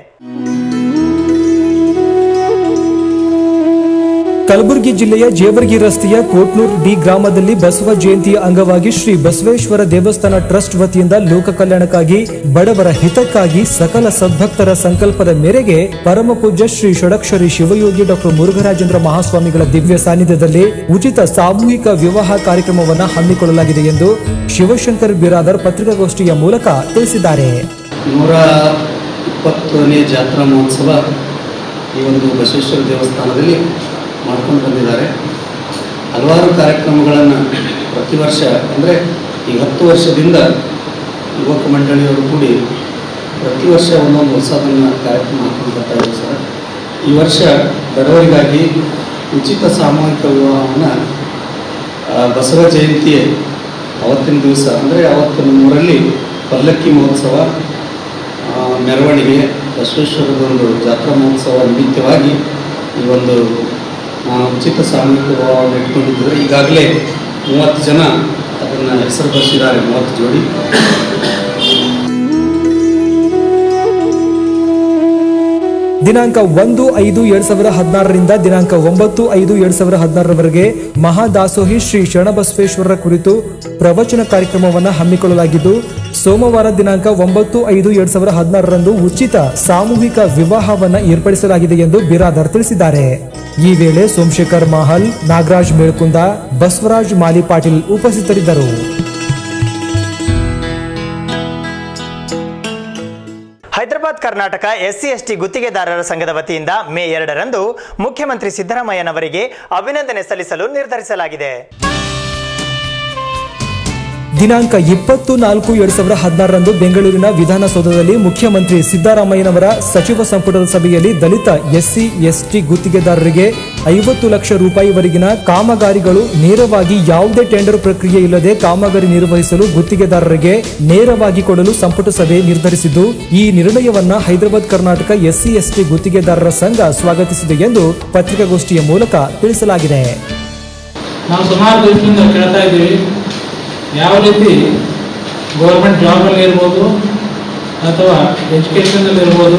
ಕಲಬುರಗಿ ಜಿಲ್ಲೆಯ ಜೇವರ್ಗಿ ರಸ್ತೆಯ ಕೋಟ್ನೂರ್ ಡಿ ಗ್ರಾಮದಲ್ಲಿ ಬಸವ ಜಯಂತಿಯ ಅಂಗವಾಗಿ ಶ್ರೀ ಬಸವೇಶ್ವರ ದೇವಸ್ಥಾನ ಟ್ರಸ್ಟ್ ವತಿಯಿಂದ ಲೋಕ ಕಲ್ಯಾಣಕ್ಕಾಗಿ ಬಡವರ ಹಿತಕ್ಕಾಗಿ ಸಕಲ ಸದ್ಭಕ್ತರ ಸಂಕಲ್ಪದ ಮೇರೆಗೆ ಪರಮ ಪೂಜ್ಯ ಶ್ರೀ ಷಡಕ್ಷರಿ ಶಿವಯೋಗಿ ಡಾಕ್ಟರ್ ಮುರುಘರಾಜೇಂದ್ರ ಮಹಾಸ್ವಾಮಿಗಳ ದಿವ್ಯ ಸಾನ್ನಿಧ್ಯದಲ್ಲಿ ಉಚಿತ ಸಾಮೂಹಿಕ ವಿವಾಹ ಕಾರ್ಯಕ್ರಮವನ್ನು ಹಮ್ಮಿಕೊಳ್ಳಲಾಗಿದೆ ಎಂದು ಶಿವಶಂಕರ್ ಬಿರಾದರ್ ಪತ್ರಿಕಾಗೋಷ್ಠಿಯ ಮೂಲಕ ತಿಳಿಸಿದ್ದಾರೆ ನೂರ ಇಪ್ಪತ್ತನೇ ಜಾತ್ರಾ ಮಹೋತ್ಸವ ಈ ಒಂದು ಬಸವೇಶ್ವರ ದೇವಸ್ಥಾನದಲ್ಲಿ ಮಾಡ್ಕೊಂಡು ಬಂದಿದ್ದಾರೆ ಹಲವಾರು ಕಾರ್ಯಕ್ರಮಗಳನ್ನು ಪ್ರತಿ ವರ್ಷ ಅಂದರೆ ಈ ಹತ್ತು ವರ್ಷದಿಂದ ಯುವಕ ಮಂಡಳಿಯವರು ಕೂಡಿ ಪ್ರತಿ ವರ್ಷ ಒಂದೊಂದು ಹೊಸದನ್ನು ಕಾರ್ಯಕ್ರಮ ಹಾಕೊಂಡು ಬರ್ತಾ ಇದ್ದೀವಿ ಸರ್ ಈ ವರ್ಷ ಬಡವರಿಗಾಗಿ ಉಚಿತ ಸಾಮೂಹಿಕ ವಿವಾಹವನ್ನು ಆ, ಬಸವ ಜಯಂತಿ ಅವತ್ತಿನ ದಿವಸ ಅಂದರೆ ಅವತ್ತು ನಮ್ಮೂರಲ್ಲಿ ಪಲ್ಲಕ್ಕಿ ಮಹೋತ್ಸವ ಆ, ಮೆರವಣಿಗೆ ಬಸವೇಶ್ವರದೊಂದು ಜಾತ್ರಾ ಮಹೋತ್ಸವ ನಿಮಿತ್ತವಾಗಿ ಈ ಒಂದು ಆ, ಉಚಿತ ಸಾಮೂಹಿಕ ವಿವಾಹವನ್ನು ಇಟ್ಕೊಂಡಿದ್ದಾರೆ ಈಗಾಗಲೇ ಮೂವತ್ತು ಜನ ಅದನ್ನು ಹೆಸರು ಬರೆಸಿದ್ದಾರೆ ಮೂವತ್ತು ಜೋಡಿ ದಿನಾಂಕ ಒಂದು ಐದು ಎರಡ್ ಸಾವಿರದ ಹದಿನಾರರಿಂದ ದಿನಾಂಕ ಒಂಬತ್ತು ಐದು ಎರಡ್ ಸಾವಿರದ ಹದಿನಾರರವರೆಗೆ ಮಹಾದಾಸೋಹಿ ಶ್ರೀ ಶರಣಬಸವೇಶ್ವರರ ಕುರಿತು ಪ್ರವಚನ ಕಾರ್ಯಕ್ರಮವನ್ನು ಹಮ್ಮಿಕೊಳ್ಳಲಾಗಿದ್ದು ಸೋಮವಾರ ದಿನಾಂಕ ಒಂಬತ್ತು ಐದು ಎರಡ್ ಸಾವಿರದ ಹದಿನಾರರಂದು ಉಚಿತ ಸಾಮೂಹಿಕ ವಿವಾಹವನ್ನ ಏರ್ಪಡಿಸಲಾಗಿದೆ ಎಂದು ಬಿರಾದರ್ ತಿಳಿಸಿದ್ದಾರೆ ಈ ವೇಳೆ ಸೋಮಶೇಖರ್ ಮಾಹಲ್ ನಾಗರಾಜ್ ಮೇಳ್ಕುಂದ ಬಸವರಾಜ್ ಮಾಲಿ ಪಾಟೀಲ್ ಉಪಸ್ಥಿತರಿದ್ದರು ಹೈದರಾಬಾದ್ ಕರ್ನಾಟಕ ಎಸ್ಸಿ ಎಸ್ಟಿ ಗುತ್ತಿಗೆದಾರರ ಸಂಘದ ವತಿಯಿಂದ ಮೇ ಎರಡರಂದು ಮುಖ್ಯಮಂತ್ರಿ ಸಿದ್ದರಾಮಯ್ಯನವರಿಗೆ ಅಭಿನಂದನೆ ಸಲ್ಲಿಸಲು ನಿರ್ಧರಿಸಲಾಗಿದೆ ದಿನಾಂಕ ಇಪ್ಪತ್ತು ನಾಲ್ಕು ಎರಡ್ ಸಾವಿರದ ಹದಿನಾರರಂದು ಬೆಂಗಳೂರಿನ ವಿಧಾನಸೌಧದಲ್ಲಿ ಮುಖ್ಯಮಂತ್ರಿ ಸಿದ್ದರಾಮಯ್ಯನವರ ಸಚಿವ ಸಂಪುಟದ ಸಭೆಯಲ್ಲಿ ದಲಿತ ಎಸ್ಸಿ ಎಸ್ಟಿ ಗುತ್ತಿಗೆದಾರರಿಗೆ ಐವತ್ತು ಲಕ್ಷ ರೂಪಾಯಿವರೆಗಿನ ಕಾಮಗಾರಿಗಳು ನೇರವಾಗಿ ಯಾವುದೇ ಟೆಂಡರ್ ಪ್ರಕ್ರಿಯೆ ಇಲ್ಲದೆ ಕಾಮಗಾರಿ ನಿರ್ವಹಿಸಲು ಗುತ್ತಿಗೆದಾರರಿಗೆ ನೇರವಾಗಿ ಕೊಡಲು ಸಂಪುಟ ಸಭೆ ನಿರ್ಧರಿಸಿದ್ದು ಈ ನಿರ್ಣಯವನ್ನ ಹೈದರಾಬಾದ್ ಕರ್ನಾಟಕ ಎಸ್ಸಿ ಎಸ್ಟಿ ಗುತ್ತಿಗೆದಾರರ ಸಂಘ ಸ್ವಾಗತಿಸಿದೆ ಎಂದು ಪತ್ರಿಕಾಗೋಷ್ಠಿಯ ಮೂಲಕ ತಿಳಿಸಲಾಗಿದೆ ನಾವು ಸುಮಾರು ದಿವಸದಿಂದ ಕೇಳ್ತಾ ಇದ್ದೀವಿ ಯಾವ ರೀತಿ ಗೌರ್ಮೆಂಟ್ ಜಾಬಲ್ಲಿ ಇರ್ಬೋದು ಅಥವಾ ಎಜುಕೇಷನಲ್ಲಿ ಇರ್ಬೋದು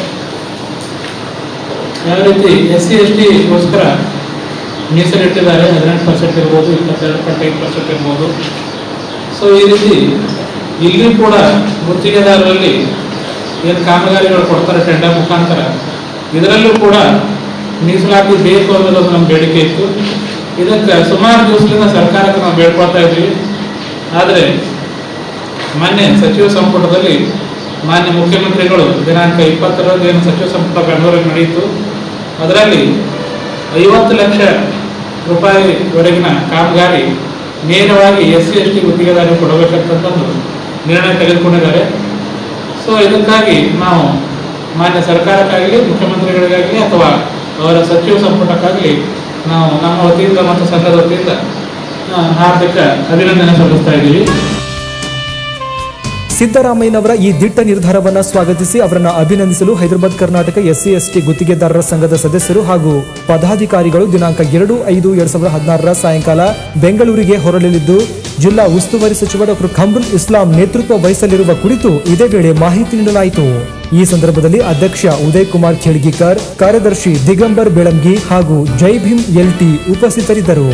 ಯಾವ ರೀತಿ ಎಸ್ ಸಿ ಎಸ್ ಟಿಗೋಸ್ಕರ ಮೀಸಲಿಟ್ಟಿದ್ದಾರೆ ಹದಿನೆಂಟು ಪರ್ಸೆಂಟ್ ಇರ್ಬೋದು ಇಪ್ಪತ್ತೆರಡು ಪಾಯಿಂಟ್ ಐದು ಪರ್ಸೆಂಟ್ ಇರ್ಬೋದು ಸೊ ಈ ರೀತಿ ಇಲ್ಲಿ ಕೂಡ ಗುತ್ತಿಗೆದಾರರಲ್ಲಿ ಏನು ಕಾಮಗಾರಿಗಳು ಕೊಡ್ತಾರೆ ಟೆಂಡರ್ ಮುಖಾಂತರ ಇದರಲ್ಲೂ ಕೂಡ ಮೀಸಲಾತಿ ಬೇಕು ಅನ್ನೋದು ಒಂದು ನಮ್ಮ ಬೇಡಿಕೆ ಇತ್ತು ಇದಕ್ಕೆ ಸುಮಾರು ದಿವಸದಿಂದ ಸರ್ಕಾರಕ್ಕೆ ನಾವು ಬೇಡ್ಕೊಳ್ತಾ ಇದ್ವಿ ಆದರೆ ಮೊನ್ನೆ ಸಚಿವ ಸಂಪುಟದಲ್ಲಿ ಮಾನ್ಯ ಮುಖ್ಯಮಂತ್ರಿಗಳು ದಿನಾಂಕ ಇಪ್ಪತ್ತರಂದು ಏನು ಸಚಿವ ಸಂಪುಟ ಬೆಂಗಳೂರಿಗೆ ನಡೆಯಿತು ಅದರಲ್ಲಿ ಐವತ್ತು ಲಕ್ಷ ರೂಪಾಯಿವರೆಗಿನ ಕಾಮಗಾರಿ ನೇರವಾಗಿ ಎಸ್ ಸಿ ಎಸ್ ಟಿ ಗುತ್ತಿಗೆದಾರರಿಗೆ ಕೊಡಬೇಕಂತಂದು ನಿರ್ಣಯ ತೆಗೆದುಕೊಂಡಿದ್ದಾರೆ ಸೊ ಇದಕ್ಕಾಗಿ ನಾವು ಮಾನ್ಯ ಸರ್ಕಾರಕ್ಕಾಗಲಿ ಮುಖ್ಯಮಂತ್ರಿಗಳಿಗಾಗಲಿ ಅಥವಾ ಅವರ ಸಚಿವ ಸಂಪುಟಕ್ಕಾಗಲಿ ನಾವು ನಮ್ಮ ವತಿಯಿಂದ ಮತ್ತು ಸಂಘದ ವತಿಯಿಂದ ಆ, ಹಾರ್ದಿಕ ಅಭಿನಂದನೆ ಸಲ್ಲಿಸ್ತಾ ಇದ್ದೀವಿ ಸಿದ್ದರಾಮಯ್ಯನವರ ಈ ದಿಟ್ಟ ನಿರ್ಧಾರವನ್ನ ಸ್ವಾಗತಿಸಿ ಅವರನ್ನ ಅಭಿನಂದಿಸಲು ಹೈದರಾಬಾದ್ ಕರ್ನಾಟಕ ಎಸ್ಸಿ ಎಸ್ಟಿ ಗುತ್ತಿಗೆದಾರರ ಸಂಘದ ಸದಸ್ಯರು ಹಾಗೂ ಪದಾಧಿಕಾರಿಗಳು ದಿನಾಂಕ ಎರಡು ಐದು ಎರಡ್ ಸಾವಿರದ ಹದಿನಾರರ ಸಾಯಂಕಾಲ ಬೆಂಗಳೂರಿಗೆ ಹೊರಡಲಿದ್ದು ಜಿಲ್ಲಾ ಉಸ್ತುವಾರಿ ಸಚಿವ ಡಾಕ್ಟರ್ ಖಮ್ರುಲ್ ಇಸ್ಲಾಂ ನೇತೃತ್ವ ವಹಿಸಲಿರುವ ಕುರಿತು ಇದೇ ವೇಳೆ ಮಾಹಿತಿ ನೀಡಲಾಯಿತು ಈ ಸಂದರ್ಭದಲ್ಲಿ ಅಧ್ಯಕ್ಷ ಉದಯ್ ಕುಮಾರ್ ಖೇಳ್ಗಿಕರ್ ಕಾರ್ಯದರ್ಶಿ ದಿಗಂಬರ್ ಬೆಳಂಗಿ ಹಾಗೂ ಜೈ ಭೀಮ್ ಎಲ್ಟಿ ಉಪಸ್ಥಿತರಿದ್ದರು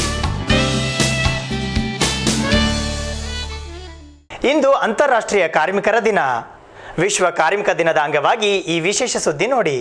ಇಂದು ಅಂತಾರಾಷ್ಟ್ರೀಯ ಕಾರ್ಮಿಕರ ದಿನ ವಿಶ್ವ ಕಾರ್ಮಿಕ ದಿನದ ಅಂಗವಾಗಿ ಈ ವಿಶೇಷ ಸುದ್ದಿ ನೋಡಿ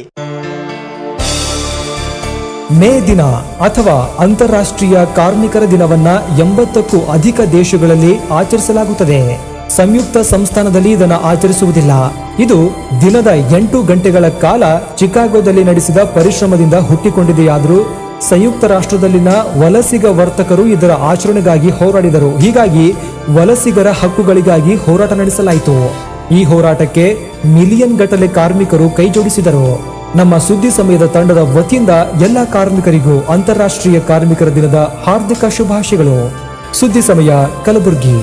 ಮೇ ದಿನ ಅಥವಾ ಅಂತಾರಾಷ್ಟ್ರೀಯ ಕಾರ್ಮಿಕರ ದಿನವನ್ನ ಎಂಬತ್ತಕ್ಕೂ ಅಧಿಕ ದೇಶಗಳಲ್ಲಿ ಆಚರಿಸಲಾಗುತ್ತದೆ ಸಂಯುಕ್ತ ಸಂಸ್ಥಾನದಲ್ಲಿ ಇದನ್ನು ಆಚರಿಸುವುದಿಲ್ಲ ಇದು ದಿನದ ಎಂಟು ಗಂಟೆಗಳ ಕಾಲ ಚಿಕಾಗೋದಲ್ಲಿ ನಡೆಸಿದ ಪರಿಶ್ರಮದಿಂದ ಹುಟ್ಟಿಕೊಂಡಿದೆಯಾದರೂ ಸಂಯುಕ್ತ ರಾಷ್ಟ್ರದಲ್ಲಿನ ವಲಸಿಗ ವರ್ತಕರು ಇದರ ಆಚರಣೆಗಾಗಿ ಹೋರಾಡಿದರು ಹೀಗಾಗಿ ವಲಸಿಗರ ಹಕ್ಕುಗಳಿಗಾಗಿ ಹೋರಾಟ ನಡೆಸಲಾಯಿತು ಈ ಹೋರಾಟಕ್ಕೆ ಮಿಲಿಯನ್ ಗಟ್ಟಲೆ ಕಾರ್ಮಿಕರು ಕೈಜೋಡಿಸಿದರು ನಮ್ಮ ಸುದ್ದಿ ಸಮಯದ ತಂಡದ ವತಿಯಿಂದ ಎಲ್ಲ ಕಾರ್ಮಿಕರಿಗೂ ಅಂತಾರಾಷ್ಟ್ರೀಯ ಕಾರ್ಮಿಕರ ದಿನದ ಹಾರ್ದಿಕ ಶುಭಾಶಯಗಳು ಸುದ್ದಿ ಸಮಯ ಕಲಬುರಗಿ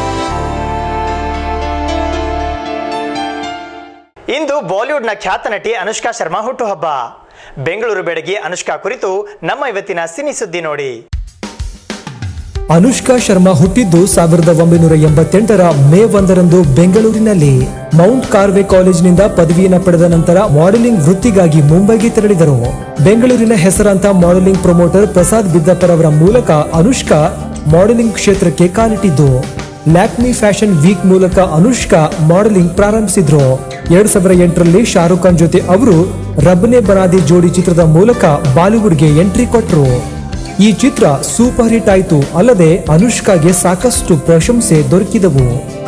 ಇಂದು ಬಾಲಿವುಡ್ನ ಖ್ಯಾತ ನಟಿ ಅನುಷ್ಕಾ ಶರ್ಮಾ ಹುಟ್ಟುಹಬ್ಬ ಬೆಂಗಳೂರು ಬೆಡಗಿ ಅನುಷ್ಕಾ ಕುರಿತು ನಮ್ಮ ಇವತ್ತಿನ ಸಿನಿ ಸುದ್ದಿ ನೋಡಿ ಅನುಷ್ಕಾ ಶರ್ಮಾ ಹುಟ್ಟಿದ್ದು ಸಾವಿರದ ಒಂಬೈನೂರ ಎಂಬತ್ತೆಂಟರ ಮೇ ಒಂದರಂದು ಬೆಂಗಳೂರಿನಲ್ಲಿ ಮೌಂಟ್ ಕಾರ್ವೆ ಕಾಲೇಜಿನಿಂದ ಪದವಿಯನ್ನು ಪಡೆದ ನಂತರ ಮಾಡೆಲಿಂಗ್ ವೃತ್ತಿಗಾಗಿ ಮುಂಬೈಗೆ ತೆರಳಿದರು ಬೆಂಗಳೂರಿನ ಹೆಸರಾಂತ ಮಾಡೆಲಿಂಗ್ ಪ್ರಮೋಟರ್ ಪ್ರಸಾದ್ ಬಿದ್ದಪ್ಪರವರ ಮೂಲಕ ಅನುಷ್ಕಾ ಮಾಡೆಲಿಂಗ್ ಕ್ಷೇತ್ರಕ್ಕೆ ಕಾಲಿಟ್ಟಿದ್ದು ಲ್ಯಾಕ್ಮಿ ಫ್ಯಾಷನ್ ವೀಕ್ ಮೂಲಕ ಅನುಷ್ಕಾ ಮಾಡೆಲಿಂಗ್ ಪ್ರಾರಂಭಿಸಿದ್ರು ಎರಡ್ ಸಾವಿರದ ಎಂಟರಲ್ಲಿ ಶಾರುಖ್ ಖಾನ್ ಜೊತೆ ಅವರು ರಬ್ನೆ ಬನಾದಿ ಜೋಡಿ ಚಿತ್ರದ ಮೂಲಕ ಬಾಲಿವುಡ್ಗೆ ಎಂಟ್ರಿ ಕೊಟ್ಟರು ಈ ಚಿತ್ರ ಸೂಪರ್ ಹಿಟ್ ಆಯಿತು ಅಲ್ಲದೆ ಅನುಷ್ಕಾಗೆ ಸಾಕಷ್ಟು ಪ್ರಶಂಸೆ ದೊರಕಿದವು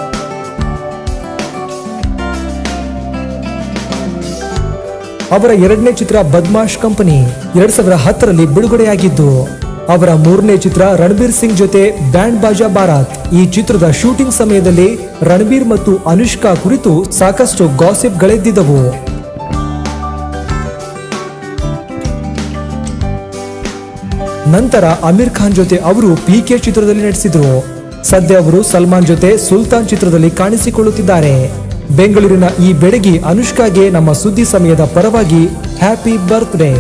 ಅವರ ಎರಡನೇ ಚಿತ್ರ ಬದ್ಮಾಶ್ ಕಂಪನಿ ಎರಡ್ ಸಾವಿರದ ಹತ್ತರಲ್ಲಿ ಬಿಡುಗಡೆಯಾಗಿದ್ದು ಅವರ ಮೂರನೇ ಚಿತ್ರ ರಣಬೀರ್ ಸಿಂಗ್ ಜೊತೆ ಬ್ಯಾಂಡ್ ಬಾಜಾ ಬಾರಾತ್ ಈ ಚಿತ್ರದ ಶೂಟಿಂಗ್ ಸಮಯದಲ್ಲಿ ರಣಬೀರ್ ಮತ್ತು ಅನುಷ್ಕಾ ಕುರಿತು ಸಾಕಷ್ಟು ಗಾಸಿಪ್ಗಳೆದ್ದಿದ್ದವು ನಂತರ ಅಮೀರ್ ಖಾನ್ ಜೊತೆ ಅವರು ಪಿಕೆ ಚಿತ್ರದಲ್ಲಿ ನಟಿಸಿದ್ರು ಸದ್ಯ ಅವರು ಸಲ್ಮಾನ್ ಜೊತೆ ಸುಲ್ತಾನ್ ಚಿತ್ರದಲ್ಲಿ ಕಾಣಿಸಿಕೊಳ್ಳುತ್ತಿದ್ದಾರೆ ಬೆಂಗಳೂರಿನ ಈ ಬೆಡಗಿ ಅನುಷ್ಕಾಗೆ ನಮ್ಮ ಸುದ್ದಿ ಸಮಯದ ಪರವಾಗಿ ಹ್ಯಾಪಿ ಬರ್ತ್ಡೇ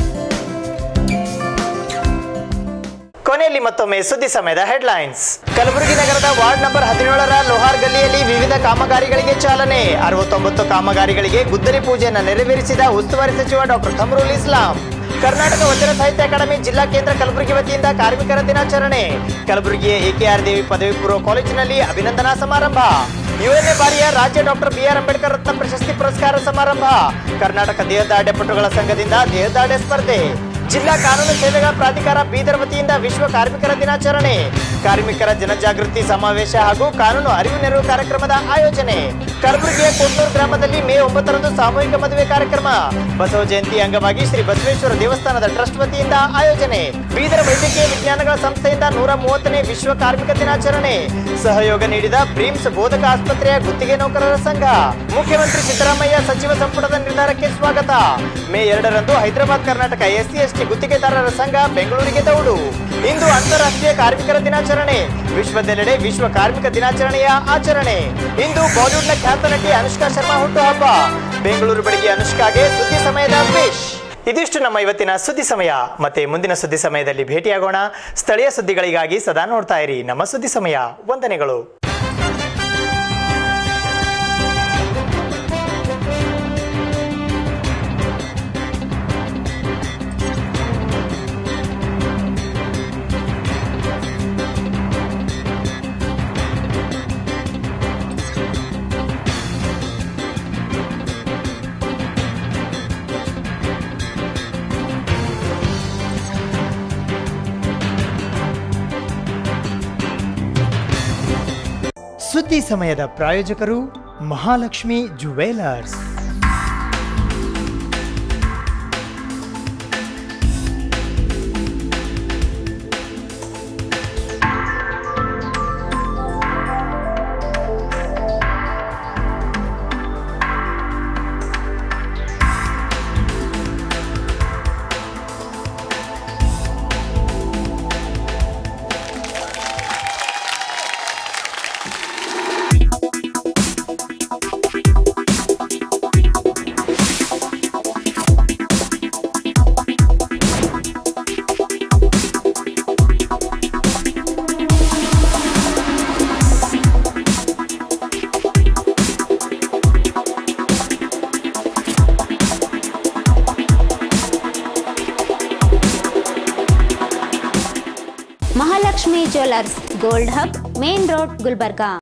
ಕೊನೆಯಲ್ಲಿ ಮತ್ತೊಮ್ಮೆ ಸುದ್ದಿ ಸಮಯದ ಹೆಡ್ಲೈನ್ಸ್ ಕಲಬುರಗಿ ನಗರದ ವಾರ್ಡ್ ನಂಬರ್ ಹದಿನೇಳರ ಲೋಹಾರ್ ಗಲ್ಲಿಯಲ್ಲಿ ವಿವಿಧ ಕಾಮಗಾರಿಗಳಿಗೆ ಚಾಲನೆ ಅರವತ್ತೊಂಬತ್ತು ಕಾಮಗಾರಿಗಳಿಗೆ ಗುದ್ದಲಿ ಪೂಜೆಯನ್ನು ನೆರವೇರಿಸಿದ ಉಸ್ತುವಾರಿ ಸಚಿವ ಡಾಕ್ಟರ್ ಖಮರುಲ್ ಇಸ್ಲಾಂ ಕರ್ನಾಟಕ ವಚನ ಸಾಹಿತ್ಯ ಅಕಾಡೆಮಿ ಜಿಲ್ಲಾ ಕೇಂದ್ರ ಕಲಬುರಗಿ ವತಿಯಿಂದ ಕಾರ್ಮಿಕರ ದಿನಾಚರಣೆ ಕಲಬುರಗಿಯ ಎಕೆಆರ್ ದೇವಿ ಪದವಿ ಪೂರ್ವ ಕಾಲೇಜಿನಲ್ಲಿ ಅಭಿನಂದನಾ ಸಮಾರಂಭ ಏಳನೇ ಬಾರಿಯ ರಾಜ್ಯ ಡಾಕ್ಟರ್ ಬಿಆರ್ ಅಂಬೇಡ್ಕರ್ ರತ್ನ ಪ್ರಶಸ್ತಿ ಪುರಸ್ಕಾರ ಸಮಾರಂಭ ಕರ್ನಾಟಕ ದೇಹದಾಢ್ಯ ಪಟುಗಳ ಸಂಘದಿಂದ ದೇಹದಾಢ್ಯ ಸ್ಪರ್ಧೆ ಜಿಲ್ಲಾ ಕಾನೂನು ಸೇವೆಗಳ ಪ್ರಾಧಿಕಾರ ಬೀದರ್ ವತಿಯಿಂದ ವಿಶ್ವ ಕಾರ್ಮಿಕರ ದಿನಾಚರಣೆ ಕಾರ್ಮಿಕರ ಜನಜಾಗೃತಿ ಸಮಾವೇಶ ಹಾಗೂ ಕಾನೂನು ಅರಿವು ನೆರವು ಕಾರ್ಯಕ್ರಮದ ಆಯೋಜನೆ ಕಲಬುರಗಿಯ ಕೊಟ್ಟೂರು ಗ್ರಾಮದಲ್ಲಿ ಮೇ ಒಂಬತ್ತರಂದು ಸಾಮೂಹಿಕ ಮದುವೆ ಕಾರ್ಯಕ್ರಮ ಬಸವ ಜಯಂತಿ ಅಂಗವಾಗಿ ಶ್ರೀ ಬಸವೇಶ್ವರ ದೇವಸ್ಥಾನದ ಟ್ರಸ್ಟ್ ವತಿಯಿಂದ ಆಯೋಜನೆ ಬೀದರ್ ವೈದ್ಯಕೀಯ ವಿಜ್ಞಾನಗಳ ಸಂಸ್ಥೆಯಿಂದ ನೂರ ಮೂವತ್ತನೇ ವಿಶ್ವ ಕಾರ್ಮಿಕ ದಿನಾಚರಣೆ ಸಹಯೋಗ ನೀಡಿದ ಬ್ರೀಮ್ಸ್ ಬೋಧಕ ಆಸ್ಪತ್ರೆಯ ಗುತ್ತಿಗೆ ನೌಕರರ ಸಂಘ ಮುಖ್ಯಮಂತ್ರಿ ಸಿದ್ದರಾಮಯ್ಯ ಸಚಿವ ಸಂಪುಟದ ನಿರ್ಧಾರಕ್ಕೆ ಸ್ವಾಗತ ಮೇ ಎರಡರಂದು ಹೈದರಾಬಾದ್ ಕರ್ನಾಟಕ ಎಸ್ಸಿ ಎಸ್ಟಿ ಗುತ್ತಿಗೆದಾರರ ಸಂಘ ಬೆಂಗಳೂರಿಗೆ ದೌಡು ಇಂದು ಅಂತಾರಾಷ್ಟ್ರೀಯ ಕಾರ್ಮಿಕರ ದಿನಾಚರಣೆ ವಿಶ್ವದೆಲ್ಲೆಡೆ ವಿಶ್ವ ಕಾರ್ಮಿಕ ದಿನಾಚರಣೆಯ ಆಚರಣೆ ಇಂದು ಬಾಲಿವುಡ್ನ ಖ್ಯಾತ ನಟಿ ಅನುಷ್ಕಾ ಶರ್ಮಾ ಹುಟ್ಟುಹಬ್ಬ ಬೆಂಗಳೂರು ಬೆಳಗ್ಗೆ ಅನುಷ್ಕಾಗೆ ಸುದ್ದಿ ಸಮಯದ ವಿಶ್ ಇದಿಷ್ಟು ನಮ್ಮ ಇವತ್ತಿನ ಸುದ್ದಿ ಸಮಯ ಮತ್ತೆ ಮುಂದಿನ ಸುದ್ದಿ ಸಮಯದಲ್ಲಿ ಭೇಟಿಯಾಗೋಣ ಸ್ಥಳೀಯ ಸುದ್ದಿಗಳಿಗಾಗಿ ಸದಾ ನೋಡ್ತಾ ಇರಿ ನಮ್ಮ ಸುದ್ದಿ ಸಮಯ ವಂದನೆಗಳು ಸುದ್ದಿ ಸಮಯದ ಪ್ರಾಯೋಜಕರು Mahalakshmi jewellers Lakshmi jewellers gold hub main road Gulbarga